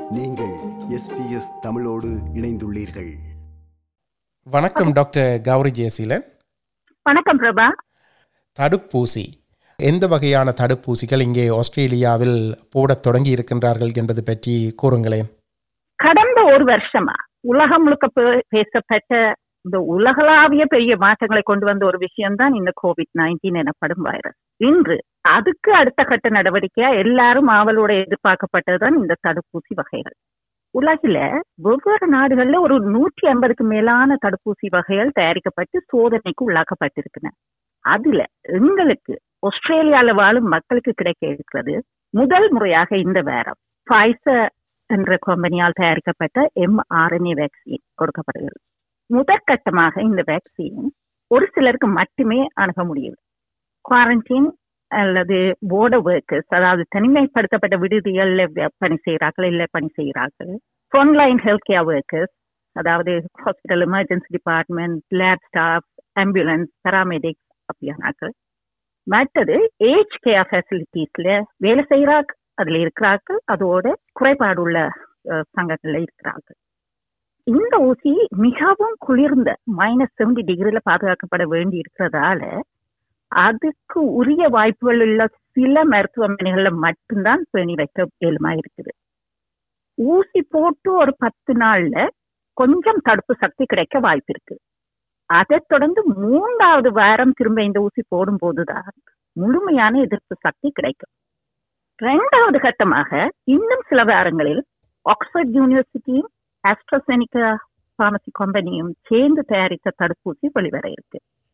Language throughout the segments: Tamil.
நீங்கள் எஸ்பிஎஸ் தமிழோடு இணைந்துள்ளீர்கள் வணக்கம் டாக்டர் கௌரி ஜெயசீலன் வணக்கம் பிரபா தடுப்பூசி எந்த வகையான தடுப்பூசிகள் இங்கே ஆஸ்திரேலியாவில் போடத் தொடங்கி இருக்கின்றார்கள் என்பது பற்றி கூறுங்களேன் கடந்த ஒரு வருஷமா உலகம் முழுக்க பே- பேசப்பட்ட இந்த உலகளாவிய பெரிய மாற்றங்களை கொண்டு வந்த ஒரு விஷயம்தான் இந்த கோவிட் நைன்டீன் எனப்படும் வைரஸ் இன்று அதுக்கு அடுத்த கட்ட நடவடிக்கையா எல்லாரும் ஆவலோட எதிர்பார்க்கப்பட்டதுதான் இந்த தடுப்பூசி வகைகள் உலகில வெவ்வேறு நாடுகள்ல ஒரு நூற்றி ஐம்பதுக்கு மேலான தடுப்பூசி வகைகள் தயாரிக்கப்பட்டு சோதனைக்கு உள்ளாக்கப்பட்டிருக்கின்றன அதுல எங்களுக்கு ஆஸ்திரேலியால வாழும் மக்களுக்கு கிடைக்க இருக்கிறது முதல் முறையாக இந்த வாரம் Pfizer என்ற கம்பெனியால் தயாரிக்கப்பட்ட எம்ஆர்என்ஏ வேக்சின் கொடுக்கப்படுகிறது முதற்கட்டமாக இந்த வேக்சின் ஒரு சிலருக்கு மட்டுமே அணுக முடியும் குவாரண்டைன் அல்லது போர்டர் ஒர்க்கர்ஸ் அதாவது தனிமைப்படுத்தப்பட்ட விடுதிகள்ல வே- பணி செய்கிறார்கள் இல்லை பணி செய்கிறார்கள் ஃப்ரண்ட்லைன் ஹெல்த் கேர் ஒர்க்கர்ஸ் அதாவது hospital emergency department lab staff ambulance paramedics அப்படியானாக்கள் மற்றது ஏஜ் கேர் ஃபெசிலிட்டிஸ்ல வேலை செய்கிறார்கள் அதுல இருக்கிறார்கள் அதோட குறைபாடுள்ள அஹ், சங்கங்கள்ல இருக்கிறார்கள் இந்த ஊசி மிகவும் குளிர்ந்த மைனஸ் செவன்டி டிகிரில பாதுகாக்கப்பட வேண்டி இருக்கிறதால அதுக்கு உரிய வாய்ப்புகள் உள்ள சில மருத்துவமனைகள்ல மட்டும்தான் பேணி வைக்க இயலுமா இருக்குது ஊசி போட்டு ஒரு பத்து நாள்ல கொஞ்சம் தடுப்பு சக்தி கிடைக்க வாய்ப்பு இருக்கு அதைத் தொடர்ந்து மூன்றாவது வாரம் திரும்ப இந்த ஊசி போடும் போதுதான் முழுமையான எதிர்ப்பு சக்தி கிடைக்கும் இரண்டாவது கட்டமாக இன்னும் சில வாரங்களில் ஆக்ஸ்போர்ட் யூனிவர்சிட்டியும் ஆஸ்ட்ரோசெனிகா பார்மசி கம்பெனியும் சேர்ந்து தயாரித்த தடுப்பூசி வெளிவர இருக்கு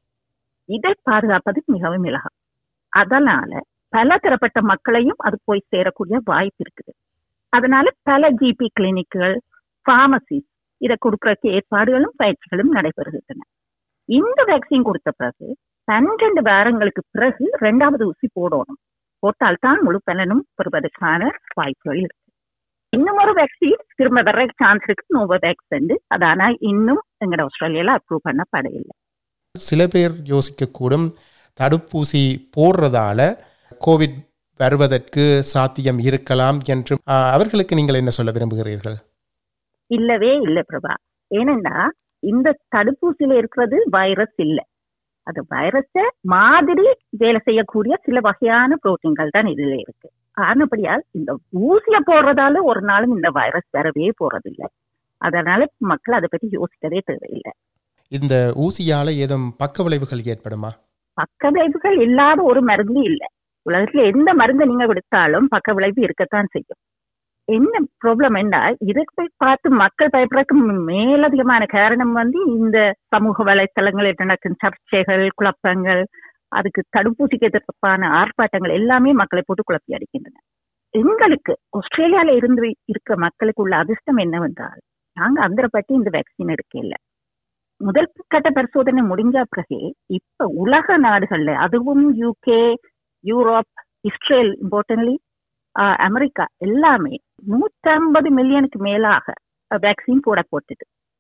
இதை பாதுகாப்பது மிகவும் இலகம் அதனால பல தரப்பட்ட மக்களையும் அது போய் சேரக்கூடிய வாய்ப்பு இருக்குது அதனால பல ஜிபி கிளினிக்குகள் பார்மசிஸ் இதை கொடுக்கறதுக்கு ஏற்பாடுகளும் பயிற்சிகளும் நடைபெறுகின்றன இந்த வேக்சின் கொடுத்த பிறகு பன்னிரண்டு வாரங்களுக்கு பிறகு இரண்டாவது ஊசி போடணும் போட்டால்தான் முழு பலனும் பெறுவதற்கான வாய்ப்புகள் இருக்கு இன்னும் ஒரு வேக்சின் திரும்ப வர சான்ஸ் இருக்கு நோவோ வேக்சின் அது ஆனா இன்னும் எங்கட ஆஸ்திரேலியால அப்ரூவ் பண்ணப்படையில்லை சில பேர் யோசிக்கக்கூடும் தடுப்பூசி போடுறதால கோவிட் வருவதற்கு சாத்தியம் இருக்கலாம் என்று ஆ, அவர்களுக்கு நீங்கள் என்ன சொல்ல விரும்புகிறீர்கள் இல்லவே இல்லை பிரபா ஏனென்றா இந்த தடுப்பூசியில இருக்கிறது வைரஸ் இல்ல அது வைரஸ மாதிரி வேலை செய்யக்கூடிய சில வகையான புரோட்டீன்கள் தான் இதுல இருக்கு ஆனபடியால் இந்த ஊசிய போடுறதால ஒரு நாளும் இந்த வைரஸ் வரவே போறதில்ல அதனால மக்கள் அதை பத்தி யோசிக்கவே தேவையில்லை இந்த ஊசியால ஏதும் பக்க விளைவுகள் ஏற்படுமா பக்க விளைவுகள் இல்லாத ஒரு மருந்து இல்ல உலகத்துல எந்த மருந்து நீங்க விடுத்தாலும் பக்க விளைவு இருக்கத்தான் செய்யும் என்ன ப்ராப்ளம் என்ன இதுக்கு போய் பார்த்து மக்கள் பயப்படுறதுக்கு மேலதிகமான காரணம் வந்து இந்த சமூக வலைத்தளங்களில் நடக்கும் சர்ச்சைகள் குழப்பங்கள் அதுக்கு தடுப்பூசிக்கு எதிர்ப்பான ஆர்ப்பாட்டங்கள் எல்லாமே மக்களை போட்டு குழப்பி அடிக்கின்றன எங்களுக்கு ஆஸ்திரேலியால இருந்து இருக்க மக்களுக்கு உள்ள அதிர்ஷ்டம் என்னவென்றால் நாங்க அந்த பற்றி இந்த வேக்சின் எடுக்கல முதல் கட்ட பரிசோதனை முடிஞ்ச பிறகு இப்ப உலக நாடுகள்ல அதுவும் UK Europe Israel importantly America எல்லாமே நூற்றம்பது மில்லியனுக்கு மேலாக வேக்சின் போட போட்டுது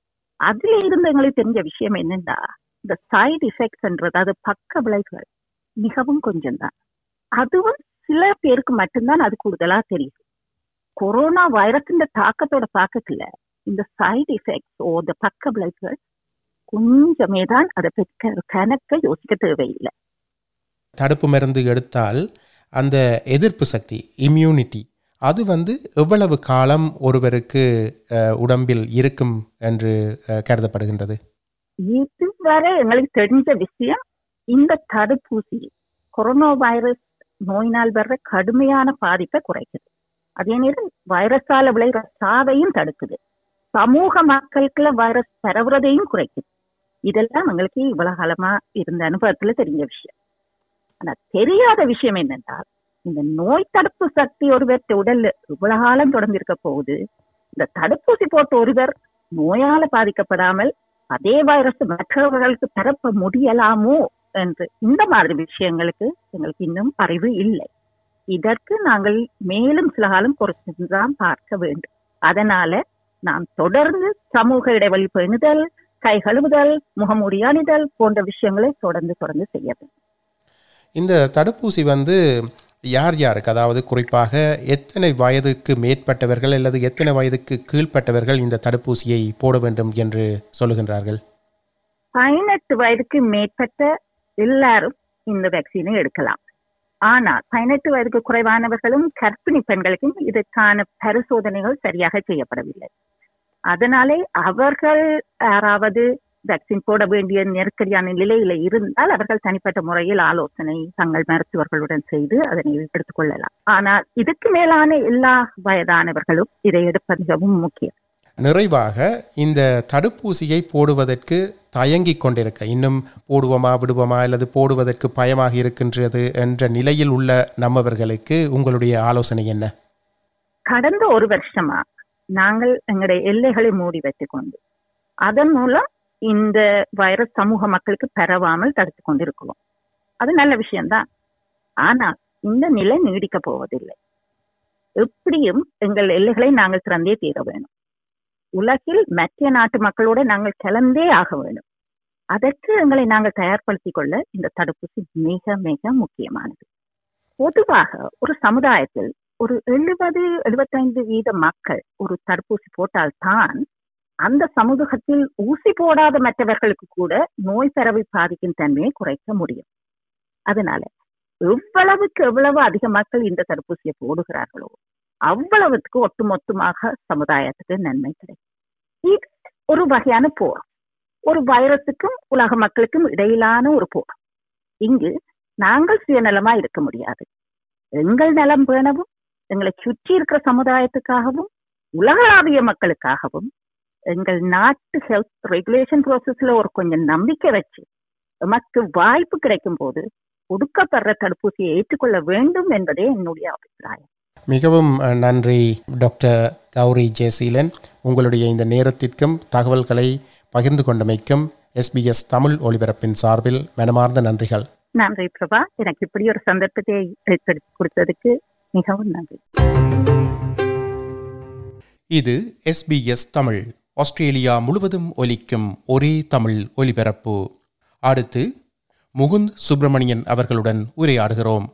அதுல இருந்து எங்களுக்கு தெரிஞ்ச விஷயம் என்னன்னா இந்த சைடு எஃபெக்ட்ஸ்ன்றது அது பக்க விளைவுகள் மிகவும் கொஞ்சம் தான் அதுவும் சில பேருக்கு மட்டும்தான் அது கூடுதலா தெரியுது கொரோனா வைரஸின் தாக்கத்தோட தாக்கத்துல இந்த சைடு எஃபெக்ட்ஸ் ஓ இந்த பக்க விளைவுகள் கொஞ்சமே தான் அதை பற்றி கணக்க யோசிக்க தேவையில்லை தடுப்பு மருந்து எடுத்தால் அந்த எதிர்ப்பு சக்தி இம்யூனிட்டி அது வந்து எவ்வளவு காலம் ஒருவருக்கு அஹ், உடம்பில் இருக்கும் என்று அஹ், கருதப்படுகின்றது இதுவரை எங்களுக்கு தெரிஞ்ச விஷயம் இந்த தடுப்பூசி கொரோனா வைரஸ் நோயினால் வர்ற கடுமையான பாதிப்பை குறைக்குது அதே நேரம் வைரஸால விளைகிற சாவையும் தடுக்குது சமூக மக்களுக்குள்ள வைரஸ் பரவுறதையும் குறைக்குது இதெல்லாம் எங்களுக்கு இவ்வளவு காலமா இருந்த அனுபவத்துல தெரிஞ்ச விஷயம் ஆனா தெரியாத விஷயம் என்னென்றால் இந்த நோய் தடுப்பு சக்தி ஒருவர் உடல்ல இவ்வளவு காலம் தொடர்ந்து இருக்க போகுது இந்த தடுப்பூசி போட்ட ஒருவர் நோயால பாதிக்கப்படாமல் அதே வைரஸ் மற்றவர்களுக்கு பரப்ப முடியலாமோ என்று இந்த மாதிரி விஷயங்களுக்கு எங்களுக்கு இன்னும் அறிவு இல்லை இதற்கு நாங்கள் மேலும் சில காலம் பொறுத்துதான் பார்க்க வேண்டும் அதனால நாம் தொடர்ந்து சமூக இடைவெளி பேணுதல் கை கழுவுதல் முகமூடி அணிதல் போன்ற விஷயங்களை தொடர்ந்து தொடர்ந்து செய்ய வேண்டும் இந்த தடுப்பூசி வந்து யார் யாருக்கு அதாவது குறிப்பாக எத்தனை வயதுக்கு மேற்பட்டவர்கள் அல்லது எத்தனை வயதுக்கு கீழ்ப்பட்டவர்கள் இந்த தடுப்பூசியை போட வேண்டும் என்று சொல்லுகின்றார்கள் பதினெட்டு வயதுக்கு மேற்பட்ட எல்லாரும் இந்த வேக்சினை எடுக்கலாம் ஆனால் பதினெட்டு வயதுக்கு குறைவானவர்களும் கர்ப்பிணி பெண்களுக்கும் இதற்கான பரிசோதனைகள் சரியாக செய்யப்படவில்லை அதனாலே அவர்கள் யாராவது வேக்சின் போட வேண்டிய நெருக்கடியான நிலையில இருந்தால் அவர்கள் தனிப்பட்ட முறையில் ஆலோசனை தங்கள் மருத்துவர்களுடன் செய்து அதனை எடுத்துக்கொள்ளலாம் ஆனால் இதுக்கு மேலான எல்லா வயதானவர்களும் இதை எடுப்பது மிகவும் முக்கியம் நிறைவாக இந்த தடுப்பூசியை போடுவதற்கு தயங்கிக் கொண்டிருக்க இன்னும் போடுவோமா விடுவோமா அல்லது போடுவதற்கு பயமாக இருக்கின்றது என்ற நிலையில் உள்ள நம்மவர்களுக்கு உங்களுடைய ஆலோசனை என்ன கடந்த ஒரு வருஷமா நாங்கள் எங்களுடைய எல்லைகளை மூடி வைத்துக் கொண்டு அதன் மூலம் இந்த வைரஸ் சமூக மக்களுக்கு பரவாமல் தடுத்து கொண்டிருக்கிறோம் அது நல்ல விஷயம்தான் ஆனால் இந்த நிலை நீடிக்க போவதில்லை எப்படியும் எங்கள் எல்லைகளை நாங்கள் திறந்தே தீர வேணும் உலகில் மற்ற நாட்டு மக்களோட நாங்கள் கலந்தே ஆக வேண்டும் அதற்கு எங்களை நாங்கள் தயார்படுத்திக் கொள்ள இந்த தடுப்பூசி மிக மிக முக்கியமானது பொதுவாக ஒரு சமுதாயத்தில் ஒரு எழுபது எழுபத்தைந்து வீத மக்கள் ஒரு தடுப்பூசி போட்டால்தான் அந்த சமூகத்தில் ஊசி போடாத மற்றவர்களுக்கு கூட நோய் பரவி பாதிக்கும் தன்மையை குறைக்க முடியும் அதனால எவ்வளவுக்கு எவ்வளவு அதிக மக்கள் இந்த தடுப்பூசியை போடுகிறார்களோ அவ்வளவுக்கு ஒட்டுமொத்தமாக சமுதாயத்துக்கு நன்மை கிடைக்கும் இது ஒரு வகையான போர் ஒரு வைரஸுக்கும் உலக மக்களுக்கும் இடையிலான ஒரு போர் இங்கு நாங்கள் சுயநலமா இருக்க முடியாது எங்கள் நலம் பேணவும் எங்களை சுற்றி இருக்கிற சமுதாயத்துக்காகவும் உலகளாவிய மக்களுக்காகவும் எங்கள் நாட்டு ஹெல்த் ரெகுலேஷன் ப்ராசஸ்ல ஒரு கொஞ்சம் நம்பிக்கை வச்சு நமக்கு வாய்ப்பு கிடைக்கும் போது கொடுக்கப்படுற தடுப்பூசியை ஏற்றுக்கொள்ள வேண்டும் என்பதே என்னுடைய அபிப்பிராயம் மிகவும் அஹ், நன்றி டாக்டர் கௌரி ஜெயசீலன் உங்களுடைய இந்த நேரத்திற்கும் தகவல்களை பகிர்ந்து கொண்டமைக்கும் எஸ்பிஎஸ் தமிழ் ஒலிபரப்பின் சார்பில் மனமார்ந்த நன்றிகள் நன்றி பிரபா எனக்கு இப்படி ஒரு சந்தர்ப்பத்தை ஏற்படுத்தி கொடுத்ததுக்கு மிகவும் நன்றி இது எஸ்பிஎஸ் தமிழ் ஆஸ்திரேலியா முழுவதும் ஒலிக்கும் ஒரே தமிழ் ஒலிபரப்பு அடுத்து முகுந்த் சுப்பிரமணியன் அவர்களுடன் உரையாடுகிறோம்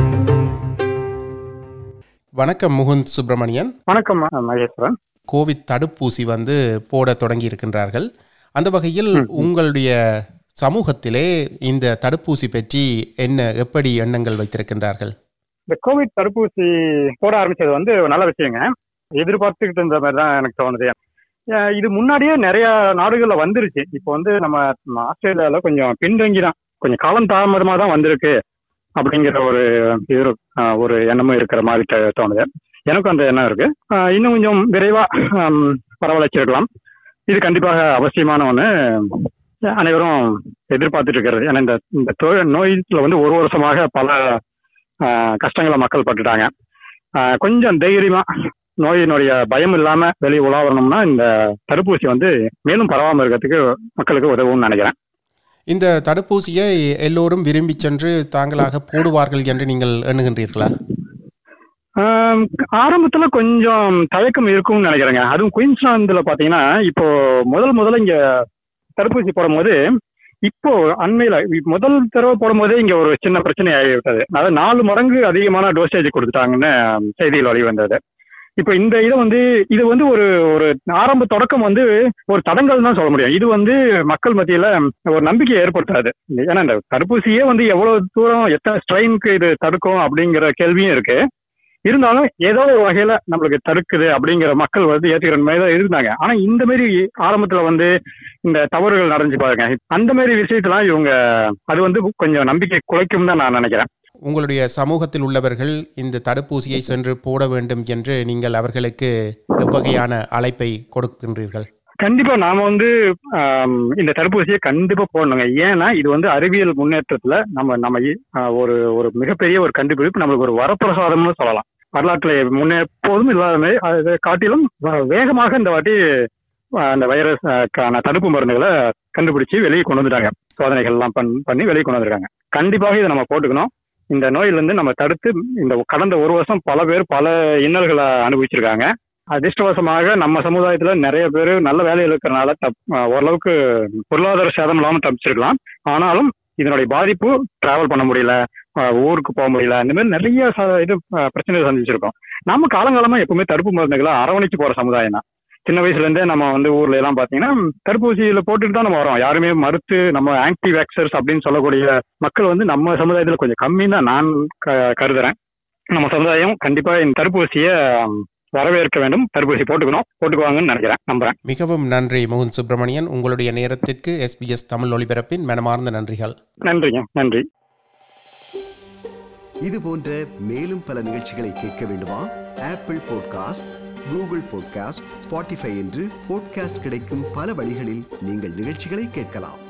வணக்கம் முகுந்த் சுப்பிரமணியன் வணக்கம் மகேஸ்வரன் கோவிட் தடுப்பூசி வந்து போட தொடங்கி இருக்கின்றார்கள் அந்த வகையில் உங்களுடைய சமூகத்திலே இந்த தடுப்பூசி பற்றி என்ன எப்படி எண்ணங்கள் வைத்திருக்கின்றார்கள் இந்த கோவிட் தடுப்பூசி போட ஆரம்பிச்சது வந்து ஒரு நல்ல விஷயங்க எதிர்பார்த்துக்கிட்டு இருந்த மாதிரி தான் எனக்கு தோணுது அஹ் இது முன்னாடியே நிறைய நாடுகள்ல வந்துருச்சு இப்போ வந்து நம்ம நம்ம ஆஸ்திரேலியால கொஞ்சம் பின்தங்கி தான் கொஞ்சம் காலம் தாமதமா தான் வந்திருக்கு அப்படிங்கிற ஒரு இது அஹ் ஒரு எண்ணமும் இருக்கிற மாதிரி தோ- தோணுது எனக்கும் அந்த எண்ணம் இருக்கு அஹ் இன்னும் கொஞ்சம் விரைவா ஹம், வரவழைச்சிருக்கலாம் இது கண்டிப்பாக அவசியமான ஒண்ணு அனைவரும் எதிர்பார்த்துட்டு இருக்கிறது ஏன்னா இந்த இந்த தொ- நோய்ல வந்து ஒரு வருஷமாக பல ஆஹ், கஷ்டங்களை மக்கள் பட்டுட்டாங்க ஆஹ், கொஞ்சம் தைரியமா நோயினுடைய பயம் இல்லாம வெளியே உலா வரணும்னா இந்த தடுப்பூசி வந்து மேலும் பரவாம இருக்கிறதுக்கு மக்களுக்கு உதவும்னு நினைக்கிறேன் இந்த தடுப்பூசியை எல்லோரும் விரும்பி சென்று தாங்களாக போடுவார்கள் என்று நீங்கள் எண்ணுகின்றீர்களா ஆம், ஆரம்பத்துல கொஞ்சம் தயக்கம் இருக்கும்னு நினைக்கிறேங்க அதுவும் குயின்ஸ்லாந்துல பாத்தீங்கன்னா இப்போ முதல் முதல்ல இங்க தடுப்பூசி போடும்போது இப்போ அண்மையில இ- முதல் தடவை போடும்போதே இங்க ஒரு சின்ன பிரச்சனை ஆகிவிட்டது அதாவது நாலு மடங்கு அதிகமான டோசேஜ் கொடுத்துட்டாங்கன்னு செய்தியில் வெளிவந்தது இப்போ இந்த இதை வந்து இது வந்து ஒரு ஒரு ஆரம்ப தொடக்கம் வந்து ஒரு தடங்கல் தான் சொல்ல முடியும் இது வந்து மக்கள் மத்தியில ஒரு நம்பிக்கையை ஏற்படுத்தாது ஏன்னா இந்த தடுப்பூசியே வந்து எவ்வளவு தூரம் எத்தனை ஸ்ட்ரெயினுக்கு இது தடுக்கும் அப்படிங்கிற கேள்வியும் இருக்கு இருந்தாலும் ஏதோ ஒரு வகையில நம்மளுக்கு தடுக்குது அப்படிங்கிற மக்கள் வந்து ஏத்துக்கிற மாதிரி தான் இருந்தாங்க ஆனா இந்த மாதிரி ஆரம்பத்துல வந்து இந்த தவறுகள் நடந்துச்சு பாருங்க அந்த மாதிரி விஷயத்தெல்லாம் இவங்க அது வந்து கொஞ்சம் நம்பிக்கை குலைக்கும் தான் நான் நினைக்கிறேன் உங்களுடைய சமூகத்தில் உள்ளவர்கள் இந்த தடுப்பூசியை சென்று போட வேண்டும் என்று நீங்கள் அவர்களுக்கு எவ்வகையான அழைப்பை கொடுக்கின்றீர்கள் கண்டிப்பா நாம வந்து ஆம், இந்த தடுப்பூசியை கண்டிப்பா போடணுங்க ஏன்னா இது வந்து அறிவியல் முன்னேற்றத்துல நம்ம நம்ம இ- ஆ, ஒரு ஒரு மிகப்பெரிய ஒரு கண்டுபிடிப்பு நம்மளுக்கு ஒரு வரப்பிரசாதம்னு சொல்லலாம் வரலாற்றுல முன்னே எப்போதும் இல்லாத மாதிரி அதை காட்டிலும் வ- வேகமாக இந்த வாட்டி ஆ, அந்த வைரஸ்க்கான தடுப்பு மருந்துகளை கண்டுபிடிச்சு வெளியே கொண்டு வந்துட்டாங்க சோதனைகள் எல்லாம் பண்- பண்ணி வெளியே கொண்டு வந்திருக்காங்க கண்டிப்பாக இதை நம்ம போட்டுக்கணும் இந்த நோயிலிருந்து நம்ம தடுத்து இந்த கடந்த ஒரு வருஷம் பல பேர் பல இன்னல்களை அனுபவிச்சிருக்காங்க அதிர்ஷ்டவசமாக நம்ம சமுதாயத்துல நிறைய பேர் நல்ல வேலையில் இருக்கிறனால தப் அஹ் ஓரளவுக்கு பொருளாதார சேதம் இல்லாம தப்பிச்சிருக்கலாம் ஆனாலும் இதனுடைய பாதிப்பு டிராவல் பண்ண முடியல அஹ், ஊருக்கு போக முடியல இந்த மாதிரி நிறைய ச- இது அஹ், பிரச்சனைகளை சந்திச்சிருக்கோம் நம்ம காலங்காலமா எப்பவுமே தடுப்பு மருந்துகளை அரவணைச்சு போற சமுதாயம் தான் சின்ன வயசுல இருந்தே நம்ம வந்து ஊர்ல எல்லாம் பாத்தீங்கன்னா தடுப்பூசியில போட்டுட்டு தான் நம்ம வரோம் யாருமே மறுத்து நம்ம ஆன்டி வேக்சர்ஸ் அப்படின்னு சொல்லக்கூடிய மக்கள் வந்து நம்ம சமுதாயத்துல கொஞ்சம் கம்மி தான் நான் க- கருதுறேன் நம்ம சமுதாயம் கண்டிப்பா இந்த தடுப்பூசியை வரவேற்க வேண்டும் தடுப்பூசி போட்டுக்கணும் போட்டுக்குவாங்கன்னு நினைக்கிறேன் நம்புறேன் மிகவும் நன்றி மோகன் சுப்பிரமணியன் உங்களுடைய நேரத்திற்கு எஸ்பிஎஸ் தமிழ் ஒலிபரப்பின் மனமார்ந்த நன்றிகள் நன்றிங்க நன்றி இது போன்ற மேலும் பல நிகழ்ச்சிகளை கேட்க வேண்டுமா Apple podcast Google podcast Spotify என்று பாட்காஸ்ட் கிடைக்கும் பல வழிகளில் நீங்கள் நிகழ்ச்சிகளை கேட்கலாம்